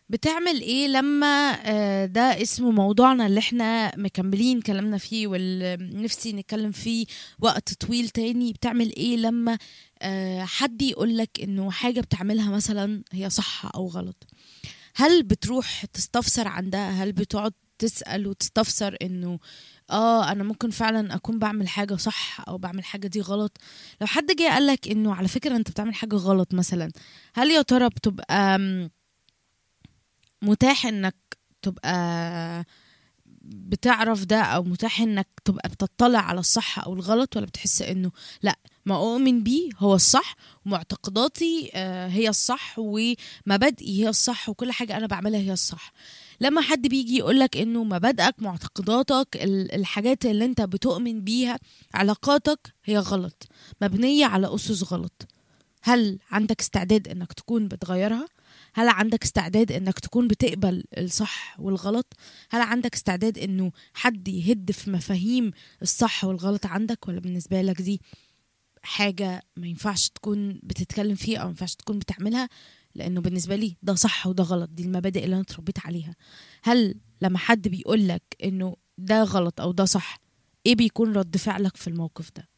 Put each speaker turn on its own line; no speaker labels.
بتعمل ايه لما آه، ده اسمه موضوعنا اللي احنا مكملين كلامنا فيه واللي نفسي نتكلم فيه وقت طويل تاني بتعمل ايه لما آه، حد يقولك انه حاجة بتعملها مثلا هي صح او غلط هل بتروح تستفسر عن ده هل بتقعد تسأل وتستفسر انه اه انا ممكن فعلا اكون بعمل حاجة صح او بعمل حاجة دي غلط لو حد جه قالك انه على فكرة انت بتعمل حاجة غلط مثلا هل يا ترى بتبقى م، متاح انك تبقى بتعرف ده او متاح انك تبقى بتطلع على الصح او الغلط ولا بتحس انه لا ما اؤمن بيه هو الصح ومعتقداتي آه، هي الصح ومبادئي هي الصح وكل حاجة انا بعملها هي الصح لما حد بيجي يقولك انه مبادئك معتقداتك ال- الحاجات اللي انت بتؤمن بيها علاقاتك هي غلط مبنية على اسس غلط هل عندك استعداد انك تكون بتغيرها هل عندك استعداد انك تكون بتقبل الصح والغلط هل عندك استعداد انه حد يهد في مفاهيم الصح والغلط عندك ولا بالنسبه لك دي حاجه ما ينفعش تكون بتتكلم فيها او ما ينفعش تكون بتعملها لانه بالنسبه لي ده صح وده غلط دي المبادئ اللي انا اتربيت عليها هل لما حد بيقول لك انه ده غلط او ده صح ايه بيكون رد فعلك في الموقف ده